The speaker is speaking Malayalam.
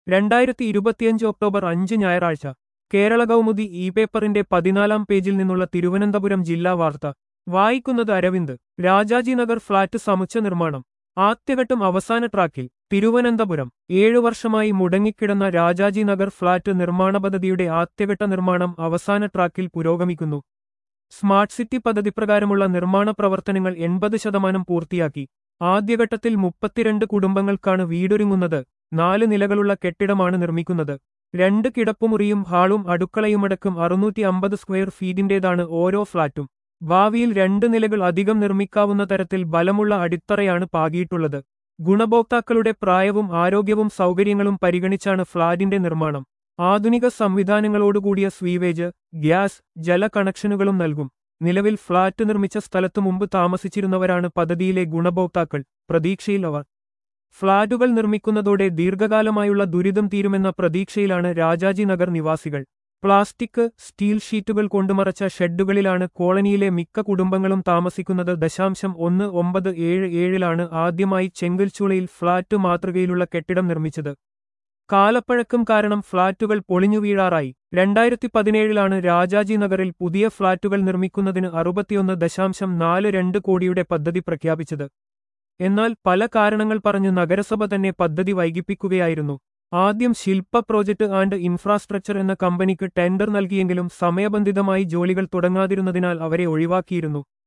രണ്ടായിരത്തി ഇരുപത്തിയഞ്ച് ഒക്ടോബർ അഞ്ച് ഞായറാഴ്ച കേരള കൗമുദി ഇ പേപ്പറിന്റെ പതിനാലാം പേജിൽ നിന്നുള്ള തിരുവനന്തപുരം ജില്ലാ വാർത്ത വായിക്കുന്നത് അരവിന്ദ് രാജാജിനഗർ ഫ്ളാറ്റ് സമുച്ച നിർമ്മാണം ആദ്യഘട്ടം അവസാന ട്രാക്കിൽ തിരുവനന്തപുരം ഏഴു വർഷമായി മുടങ്ങിക്കിടന്ന രാജാജി നഗർ ഫ്ളാറ്റ് നിർമ്മാണ പദ്ധതിയുടെ ആദ്യഘട്ട നിർമ്മാണം അവസാന ട്രാക്കിൽ പുരോഗമിക്കുന്നു സ്മാർട്ട് സിറ്റി പദ്ധതി പ്രകാരമുള്ള നിർമ്മാണ പ്രവർത്തനങ്ങൾ എൺപത് ശതമാനം പൂർത്തിയാക്കി ആദ്യഘട്ടത്തിൽ മുപ്പത്തിരണ്ട് കുടുംബങ്ങൾക്കാണ് വീടൊരുങ്ങുന്നത് നാല് നിലകളുള്ള കെട്ടിടമാണ് നിർമ്മിക്കുന്നത് രണ്ട് കിടപ്പുമുറിയും ഹാളും അടുക്കളയുമടക്കം അറുന്നൂറ്റി അമ്പത് സ്ക്വയർ ഫീറ്റിന്റേതാണ് ഓരോ ഫ്ളാറ്റും ഭാവിയിൽ രണ്ട് നിലകൾ അധികം നിർമ്മിക്കാവുന്ന തരത്തിൽ ബലമുള്ള അടിത്തറയാണ് പാകിയിട്ടുള്ളത് ഗുണഭോക്താക്കളുടെ പ്രായവും ആരോഗ്യവും സൗകര്യങ്ങളും പരിഗണിച്ചാണ് ഫ്ളാറ്റിന്റെ നിർമ്മാണം ആധുനിക സംവിധാനങ്ങളോടുകൂടിയ സ്വീവേജ് ഗ്യാസ് ജല കണക്ഷനുകളും നൽകും നിലവിൽ ഫ്ളാറ്റ് നിർമ്മിച്ച സ്ഥലത്തു മുമ്പ് താമസിച്ചിരുന്നവരാണ് പദ്ധതിയിലെ ഗുണഭോക്താക്കൾ പ്രതീക്ഷയിൽ അവർ ഫ്ളാറ്റുകൾ നിർമ്മിക്കുന്നതോടെ ദീർഘകാലമായുള്ള ദുരിതം തീരുമെന്ന പ്രതീക്ഷയിലാണ് രാജാജി നഗർ നിവാസികൾ പ്ലാസ്റ്റിക് സ്റ്റീൽ ഷീറ്റുകൾ കൊണ്ടുമറച്ച ഷെഡുകളിലാണ് കോളനിയിലെ മിക്ക കുടുംബങ്ങളും താമസിക്കുന്നത് ദശാംശം ഒന്ന് ഒമ്പത് ഏഴ് ഏഴിലാണ് ആദ്യമായി ചെങ്കൽച്ചൂളയിൽ ഫ്ളാറ്റ് മാതൃകയിലുള്ള കെട്ടിടം നിർമ്മിച്ചത് കാലപ്പഴക്കം കാരണം ഫ്ളാറ്റുകൾ പൊളിഞ്ഞു വീഴാറായി രണ്ടായിരത്തി പതിനേഴിലാണ് രാജാജി നഗറിൽ പുതിയ ഫ്ളാറ്റുകൾ നിർമ്മിക്കുന്നതിന് അറുപത്തിയൊന്ന് ദശാംശം നാല് രണ്ട് കോടിയുടെ പദ്ധതി പ്രഖ്യാപിച്ചത് എന്നാൽ പല കാരണങ്ങൾ പറഞ്ഞ് നഗരസഭ തന്നെ പദ്ധതി വൈകിപ്പിക്കുകയായിരുന്നു ആദ്യം ശില്പ പ്രോജക്ട് ആൻഡ് ഇൻഫ്രാസ്ട്രക്ചർ എന്ന കമ്പനിക്ക് ടെൻഡർ നൽകിയെങ്കിലും സമയബന്ധിതമായി ജോലികൾ തുടങ്ങാതിരുന്നതിനാൽ അവരെ ഒഴിവാക്കിയിരുന്നു